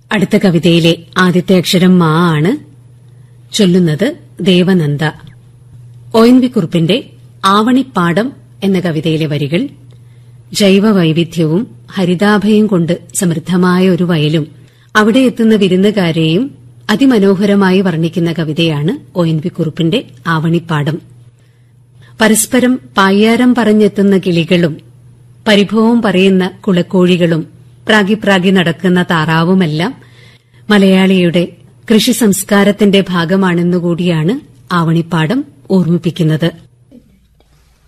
അടുത്ത കവിതയിലെ ആദ്യത്തെ അക്ഷരം മാ ആണ് ചൊല്ലുന്നത് ദേവനന്ദ ഒ എൻ വി കുറുപ്പിന്റെ ആവണിപ്പാടം എന്ന കവിതയിലെ വരികൾ ജൈവ വൈവിധ്യവും ഹരിതാഭയും കൊണ്ട് സമൃദ്ധമായ ഒരു വയലും അവിടെ എത്തുന്ന വിരുന്നുകാരെയും അതിമനോഹരമായി വർണ്ണിക്കുന്ന കവിതയാണ് ഒ എൻ വി കുറുപ്പിന്റെ ആവണിപ്പാടം പരസ്പരം പായ്യാരം പറഞ്ഞെത്തുന്ന കിളികളും പരിഭവം പറയുന്ന കുളക്കോഴികളും പ്രാഗിപ്രാഗി നടക്കുന്ന താറാവുമെല്ലാം മലയാളിയുടെ കൃഷി സംസ്കാരത്തിന്റെ ഭാഗമാണെന്നുകൂടിയാണ് ആവണിപ്പാടം ഓർമ്മിപ്പിക്കുന്നത്